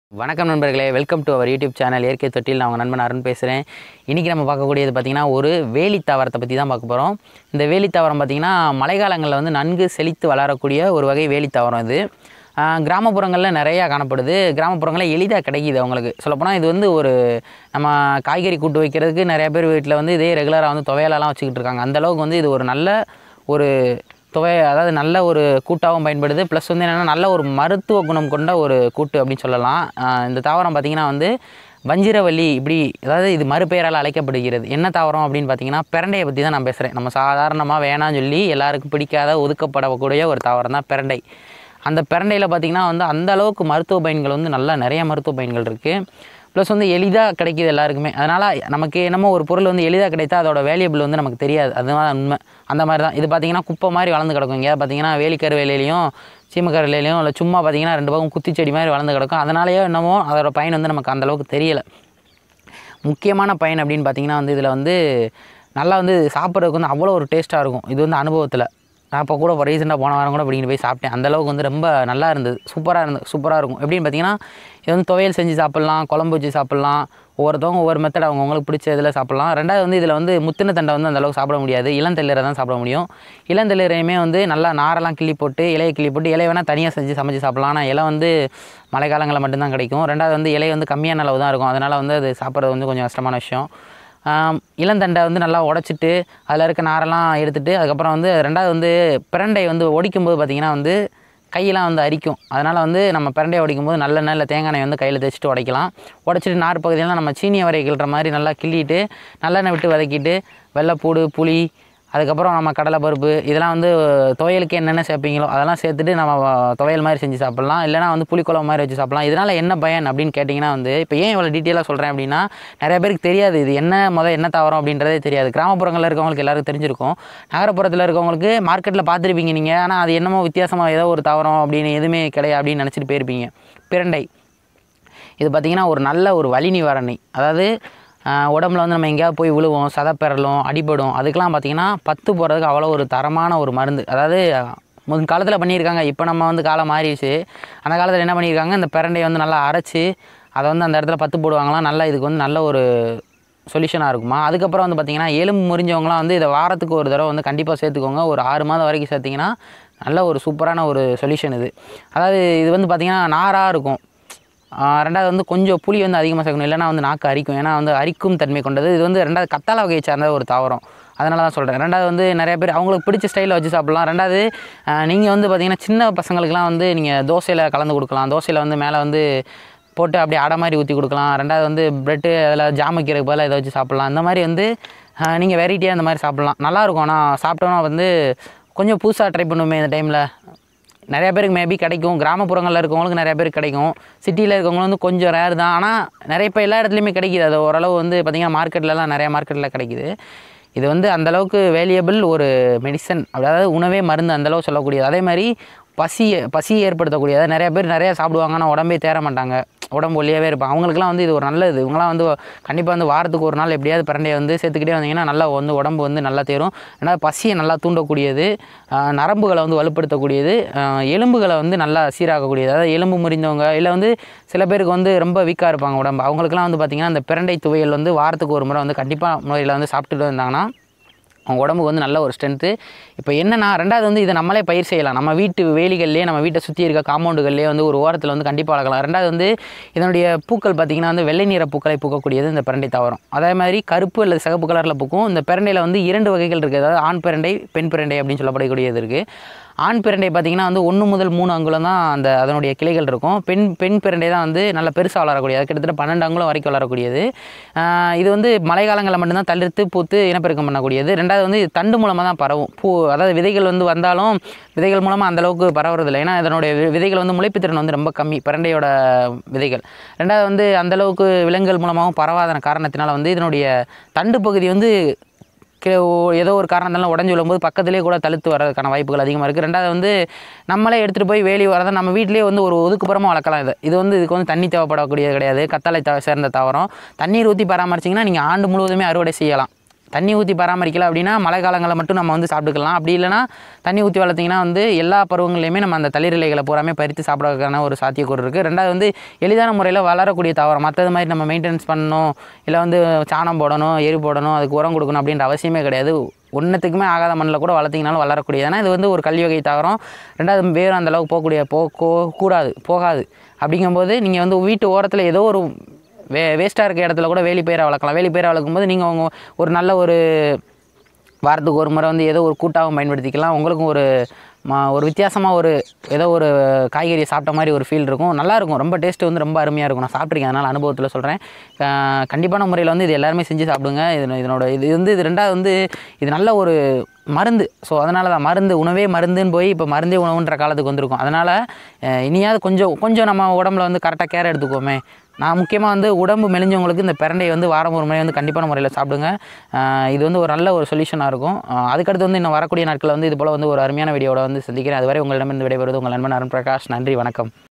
வணக்கம் நண்பர்களே welcome to our YouTube channel இயற்கை தொட்டில் நான் உங்கள் நண்பன் அருண் பேசுகிறேன் இன்றைக்கி நம்ம பார்க்கக்கூடியது பார்த்திங்கன்னா ஒரு வேலி தாவரத்தை பற்றி தான் பார்க்க போகிறோம் இந்த வேலி தாவரம் பார்த்திங்கன்னா மழைக்காலங்களில் வந்து நன்கு செழித்து வளரக்கூடிய ஒரு வகை வேலி தாவரம் இது ஆஹ் கிராமப்புறங்களில் நிறையா காணப்படுது கிராமப்புறங்களில் எளிதாக கிடைக்கிது அவங்களுக்கு சொல்லப்போனால் இது வந்து ஒரு நம்ம காய்கறி கூட்டு வைக்கிறதுக்கு நிறைய பேர் வீட்டில் வந்து இதே ரெகுலராக வந்து துவையலெல்லாம் வச்சுக்கிட்டு இருக்காங்க அந்த அளவுக்கு வந்து இது ஒரு நல்ல ஒரு துவை அதாவது நல்ல ஒரு கூட்டாகவும் பயன்படுது ப்ளஸ் வந்து என்னென்னா நல்ல ஒரு மருத்துவ குணம் கொண்ட ஒரு கூட்டு அப்படின்னு சொல்லலாம் ஆஹ் இந்த தாவரம் பார்த்திங்கன்னா வந்து வஞ்சிரவல்லி இப்படி அதாவது இது மறுபெயரால் அழைக்கப்படுகிறது என்ன தாவரம் அப்படின்னு பார்த்தீங்கன்னா பிரண்டையை பற்றி தான் நான் பேசுகிறேன் நம்ம சாதாரணமாக வேணாம்னு சொல்லி எல்லாருக்கும் பிடிக்காத ஒதுக்கப்படக்கூடிய ஒரு தாவரம் தான் பிரண்டை அந்த பிரண்டையில் பார்த்திங்கன்னா வந்து அந்த அளவுக்கு மருத்துவ பயன்கள் வந்து நல்லா நிறைய மருத்துவ பயன்கள் இருக்குது ப்ளஸ் வந்து எளிதாக கிடைக்கிது எல்லாருக்குமே அதனால் நமக்கு என்னமோ ஒரு பொருள் வந்து எளிதாக கிடைத்தா அதோட வேல்யூபிள் வந்து நமக்கு தெரியாது அதுதான் உண்மை அந்த மாதிரி தான் இது பார்த்திங்கன்னா குப்பை மாதிரி வளர்ந்து கிடக்கும் இங்கே பார்த்தீங்கன்னா வேலிக்கரு வேலையிலையும் சீமக்கருலையிலையும் இல்லை சும்மா பார்த்திங்கன்னா ரெண்டு பக்கம் குத்திச்செடி மாதிரி வளர்ந்து கிடக்கும் அதனாலேயோ என்னமோ அதோட பயன் வந்து நமக்கு அந்தளவுக்கு தெரியலை முக்கியமான பயன் அப்படின்னு பார்த்தீங்கன்னா வந்து இதில் வந்து நல்லா வந்து சாப்பிட்றதுக்கு வந்து அவ்வளோ ஒரு டேஸ்ட்டாக இருக்கும் இது வந்து அனுபவத்தில் நான் இப்போ கூட ரீசெண்டாக போன வாரம் கூட பிடிக்கிட்டு போய் சாப்பிட்டேன் அந்தளவுக்கு வந்து ரொம்ப நல்லா இருந்தது சூப்பராக இருந்தது சூப்பராக இருக்கும் எப்படின்னு பார்த்தீங்கன்னா இது வந்து துவையல் செஞ்சு சாப்பிட்லாம் குழம்பு வச்சு சாப்பிட்லாம் ஒவ்வொருத்தவங்க ஒவ்வொரு மெத்தட் அவங்கவுங்களுக்கு பிடிச்ச இதில் சாப்பிட்லாம் ரெண்டாவது வந்து இதில் வந்து முத்தின தண்டை வந்து அந்தளவுக்கு சாப்பிட முடியாது இளந்தளிரை தான் சாப்பிட முடியும் இளந்தளிரையுமே வந்து நல்லா நாரெல்லாம் கிள்ளி போட்டு இலையை கிள்ளி போட்டு இலையை வேணால் தனியாக செஞ்சு சமைச்சு சாப்பிட்லாம் ஆனால் இலை வந்து மழை காலங்களில் மட்டும்தான் கிடைக்கும் ரெண்டாவது வந்து இலை வந்து கம்மியான அளவு தான் இருக்கும் அதனால் வந்து அது சாப்பிட்றது வந்து கொஞ்சம் கஷ்டமான விஷயம் ஆம், இளந்தண்டை வந்து நல்லா உடச்சிட்டு அதில் இருக்க நாரெல்லாம் எடுத்துட்டு அதுக்கப்புறம் வந்து ரெண்டாவது வந்து பிரண்டை வந்து ஒடிக்கும்போது பார்த்திங்கன்னா வந்து கையெல்லாம் வந்து அரிக்கும் அதனால் வந்து நம்ம பிரண்டையை உடைக்கும்போது நல்ல நல்ல தேங்காய் எண்ணெய் வந்து கையில் தேய்ச்சிட்டு உடைக்கலாம் உடச்சிட்டு நார் பகுதியெல்லாம் நம்ம சீனியை வரை கிள்ற மாதிரி நல்லா கிள்ளிட்டு நல்லெண்ணெய் விட்டு வதக்கிட்டு வெள்ளைப்பூடு புளி அதுக்கப்புறம் நம்ம கடலை பருப்பு இதெல்லாம் வந்து துவையலுக்கு என்னென்ன சேர்ப்பீங்களோ அதெல்லாம் சேர்த்துட்டு நம்ம வ- துவையல் மாதிரி செஞ்சு சாப்பிட்லாம் இல்லைனா வந்து புளிக்குழம்பு மாதிரி வச்சு சாப்பிட்லாம் இதனால் என்ன பயன் அப்படின்னு கேட்டிங்கன்னா வந்து இப்போ ஏன் இவ்வளோ டீட்டெயிலாக சொல்கிறேன் அப்படின்னா நிறைய பேருக்கு தெரியாது இது என்ன முத என்ன தாவரம் அப்படின்றதே தெரியாது கிராமப்புறங்களில் இருக்கவங்களுக்கு எல்லாருக்கும் தெரிஞ்சிருக்கும் நகரப்புறத்தில் இருக்கவங்களுக்கு மார்க்கெட்டில் பார்த்துருப்பீங்க நீங்கள் ஆனால் அது என்னமோ வித்தியாசமாக ஏதோ ஒரு தாவரம் அப்படின்னு எதுவுமே கிடையாது அப்படின்னு நினச்சிட்டு போயிருப்பீங்க பிரண்டை இது பார்த்திங்கன்னா ஒரு நல்ல ஒரு வலி நிவாரணி அதாவது ஆஹ், உடம்புல வந்து நம்ம எங்கேயாவது போய் விழுவோம் சதப்பெறலும் அடிபடும் அதுக்கெலாம் பார்த்திங்கன்னா பத்து போகிறதுக்கு அவ்வளோ ஒரு தரமான ஒரு மருந்து அதாவது முன் காலத்தில் பண்ணியிருக்காங்க இப்போ நம்ம வந்து காலம் மாறிடுச்சு அந்த காலத்தில் என்ன பண்ணியிருக்காங்க இந்த பிரண்டையை வந்து நல்லா அரைச்சி அதை வந்து அந்த இடத்துல பத்து போடுவாங்களாம் நல்லா இதுக்கு வந்து நல்ல ஒரு சொல்யூஷனாக இருக்குமா அதுக்கப்புறம் வந்து பார்த்திங்கன்னா எலும்பு முறிஞ்சவங்களாம் வந்து இதை வாரத்துக்கு ஒரு தடவை வந்து கண்டிப்பாக சேர்த்துக்கோங்க ஒரு ஆறு மாதம் வரைக்கும் சேர்த்திங்கன்னா நல்ல ஒரு சூப்பரான ஒரு சொல்யூஷன் இது அதாவது இது வந்து பார்த்திங்கன்னா நாராக இருக்கும் ஆஹ் ரெண்டாவது வந்து கொஞ்சம் புளி வந்து அதிகமாக சேர்க்கணும் இல்லைனா வந்து நாக்கு அரிக்கும் ஏன்னா வந்து அரிக்கும் தன்மை கொண்டது இது வந்து ரெண்டாவது கத்தாழை வகையை சார்ந்த ஒரு தாவரம் அதனால தான் சொல்கிறேன் ரெண்டாவது வந்து நிறைய பேர் அவங்களுக்கு பிடிச்ச ஸ்டைலில் வச்சு சாப்பிட்லாம் ரெண்டாவது நீங்கள் வந்து பார்த்தீங்கன்னா சின்ன பசங்களுக்குலாம் வந்து நீங்கள் தோசையில் கலந்து கொடுக்கலாம் தோசையில் வந்து மேலே வந்து போட்டு அப்படியே அடை மாதிரி ஊற்றி கொடுக்கலாம் ரெண்டாவது வந்து ப்ரெட்டு அதில் ஜாம் வைக்கிறதுக்கு பதிலாக இதை வச்சு சாப்பிட்லாம் இந்த மாதிரி வந்து நீங்கள் வெரைட்டியாக இந்த மாதிரி சாப்பிட்லாம் நல்லாயிருக்கும் ஆனால் சாப்பிட்டோன்னா வந்து கொஞ்சம் புதுசாக ட்ரை பண்ணுவோமே இந்த டைமில் நிறைய பேருக்கு மேபி கிடைக்கும் கிராமப்புறங்களில் இருக்கவங்களுக்கு நிறைய பேருக்கு கிடைக்கும் சிட்டியில் இருக்கவங்களும் வந்து கொஞ்சம் ரேர் தான் ஆனால் நிறைய இப்போ எல்லா இடத்துலையுமே கிடைக்கிது அது ஓரளவு வந்து பார்த்திங்கன்னா மார்க்கெட்லலாம் நிறைய மார்க்கெட்டில் கிடைக்கிது இது வந்து அந்தளவுக்கு வேலியபிள் ஒரு மெடிசன் அதாவது உணவே மருந்து அந்தளவு சொல்லக்கூடியது அதே மாதிரி பசியை பசியை ஏற்படுத்தக்கூடியது அதாவது நிறைய பேர் நிறையா சாப்பிடுவாங்க ஆனால் உடம்பே தேற மாட்டாங்க உடம்பு ஒல்லியாகவே இருப்பாங்க அவங்களுக்குலாம் வந்து இது ஒரு நல்லது இவங்களாம் வந்து கண்டிப்பாக வந்து வாரத்துக்கு ஒரு நாள் எப்படியாவது பிரண்டையை வந்து சேர்த்துக்கிட்டே வந்தீங்கன்னா நல்லா வந்து உடம்பு வந்து நல்லா தேரும் ஏன்னா பசியை நல்லா தூண்டக்கூடியது ஆஹ் நரம்புகளை வந்து வலுப்படுத்தக்கூடியது ஆஹ் எலும்புகளை வந்து நல்லா சீராக்கக்கூடியது அதாவது எலும்பு முறிந்தவங்க இல்லை வந்து சில பேருக்கு வந்து ரொம்ப வீக்காக இருப்பாங்க உடம்பு அவங்களுக்குலாம் வந்து பார்த்திங்கன்னா அந்த பிரண்டை துவையல் வந்து வாரத்துக்கு ஒரு முறை வந்து கண்டிப்பாக முறையில் வந்து சாப்பிட்டுட்டு வந்தாங்கன்னா அவங்க உடம்புக்கு வந்து நல்ல ஒரு ஸ்ட்ரென்த்து இப்போ என்னன்னா ரெண்டாவது வந்து இதை நம்மளே பயிர் செய்யலாம் நம்ம வீட்டு வேலிகள்லேயே நம்ம வீட்டை சுற்றி இருக்க காம்பவுண்டுகள்லேயே வந்து ஒரு ஓரத்தில் வந்து கண்டிப்பாக வளர்க்கலாம் ரெண்டாவது வந்து இதனுடைய பூக்கள் பார்த்திங்கன்னா வந்து வெள்ளை நிற பூக்களை பூக்கக்கூடியது இந்த பிரண்டை தாவரம் அதே மாதிரி கருப்பு அல்லது சிகப்பு கலரில் பூக்கும் இந்த பிரண்டையில் வந்து இரண்டு வகைகள் இருக்குது அதாவது ஆண் பிரண்டை பெண் பிரண்டை அப்படின்னு சொல்லப்படக்கூடியது இருக்குது ஆண் பிரண்டை பார்த்திங்கன்னா வந்து ஒன்று முதல் மூணு அங்குலம் தான் அந்த அதனுடைய கிளைகள் இருக்கும் பெண் பெண் பிரண்டை தான் வந்து நல்ல பெருசாக வளரக்கூடியது அது கிட்டத்தட்ட பன்னெண்டு அங்குலம் வரைக்கும் வளரக்கூடியது ஆஹ் இது வந்து மழைக்காலங்களில் மட்டும்தான் தளிர்த்து பூத்து இனப்பெருக்கம் பண்ணக்கூடியது ரெண்டாவது வந்து இது தண்டு மூலமாக தான் பரவும் பூ அதாவது விதைகள் வந்து வந்தாலும் விதைகள் மூலமாக அந்த அளவுக்கு பரவுறதில்லை ஏன்னா இதனுடைய வி- விதைகள் வந்து முளைப்பு திறன் வந்து ரொம்ப கம்மி பிரண்டையோட விதைகள் ரெண்டாவது வந்து அந்த அளவுக்கு விலங்குகள் மூலமாகவும் பரவாத காரணத்தினால வந்து இதனுடைய தண்டு பகுதி வந்து கீழே ஓ- ஏதோ ஒரு காரணத்தால உடஞ்சி விழும்போது பக்கத்துலேயே கூட தழுத்து வரதுக்கான வாய்ப்புகள் அதிகமாக இருக்குது ரெண்டாவது வந்து நம்மளே எடுத்துகிட்டு போய் வேலி வரதை நம்ம வீட்டிலேயே வந்து ஒரு ஒதுக்குப்புறமா வளர்க்கலாம் இது இது வந்து இதுக்கு வந்து தண்ணி தேவைப்படக்கூடியது கிடையாது கத்தாழை த சேர்ந்த தாவரம் தண்ணீர் ஊற்றி பராமரிச்சிங்கன்னா நீங்கள் ஆண்டு முழுவதுமே அறுவடை செய்யலாம் தண்ணி ஊற்றி பராமரிக்கல அப்படின்னா மழை காலங்களில் மட்டும் நம்ம வந்து சாப்பிட்டுக்கலாம் அப்படி இல்லைன்னா தண்ணி ஊற்றி வளர்த்திங்கன்னா வந்து எல்லா பருவங்களையுமே நம்ம அந்த தளிர் இலைகளை பூராமே பறித்து சாப்பிட்றதுக்கான ஒரு சாத்தியக்கூறு இருக்குது ரெண்டாவது வந்து எளிதான முறையில் வளரக்கூடிய தாவரம் மற்றது மாதிரி நம்ம மெயின்டெனன்ஸ் பண்ணணும் இல்லை வந்து சாணம் போடணும் எரு போடணும் அதுக்கு உரம் கொடுக்கணும் அப்படின்ற அவசியமே கிடையாது ஒன்றுத்துக்குமே ஆகாத மண்ணில் கூட வளர்த்திங்கனாலும் வளரக்கூடியது ஏன்னா இது வந்து ஒரு கல்வி வகை தாவரம் ரெண்டாவது வேறு அந்த அளவுக்கு போகக்கூடிய போ கோ- கூடாது போகாது அப்படிங்கும்போது நீங்கள் வந்து வீட்டு ஓரத்தில் ஏதோ ஒரு வே வேஸ்ட்டாக இருக்க இடத்துல கூட வேலி பயிரை வளர்க்கலாம் வேலி பயிரை வளர்க்கும் போது நீங்கள் உங்க ஒரு நல்ல ஒரு வாரத்துக்கு ஒரு முறை வந்து ஏதோ ஒரு கூட்டாகவும் பயன்படுத்திக்கலாம் உங்களுக்கும் ஒரு மா ஒரு வித்தியாசமாக ஒரு ஏதோ ஒரு காய்கறியை சாப்பிட்ட மாதிரி ஒரு ஃபீல் இருக்கும் நல்லா இருக்கும் ரொம்ப டேஸ்ட்டு வந்து ரொம்ப அருமையாக இருக்கும் நான் சாப்பிட்ருக்கேன் அதனால் அனுபவத்தில் சொல்கிறேன் கண்டிப்பான முறையில் வந்து இது எல்லாருமே செஞ்சு சாப்பிடுங்க இது இதனோட இது வந்து இது ரெண்டாவது வந்து இது நல்ல ஒரு மருந்து ஸோ அதனால தான் மருந்து உணவே மருந்துன்னு போய் இப்போ மருந்தே உணவுன்ற காலத்துக்கு வந்திருக்கும் அதனால் அஹ், இனியாவது கொஞ்சம் கொஞ்சம் நம்ம உடம்புல வந்து கரெக்டாக கேர் எடுத்துக்கோமே நான் முக்கியமாக வந்து உடம்பு மெலிஞ்சவங்களுக்கு இந்த பிரண்டையை வந்து வாரம் ஒரு முறை வந்து கண்டிப்பான முறையில் சாப்பிடுங்க அஹ், இது வந்து ஒரு நல்ல ஒரு சொல்யூஷனாக இருக்கும் அஹ், அதுக்கடுத்து வந்து இன்னும் வரக்கூடிய நாட்களில் வந்து இது போல் வந்து ஒரு அருமையான வீடியோட வந்து சந்திக்கிறேன் அதுவரை உங்களிடமிருந்து விடைபெறுவது உங்கள் நண்பன் அருண் பிரகாஷ் நன்றி வணக்கம்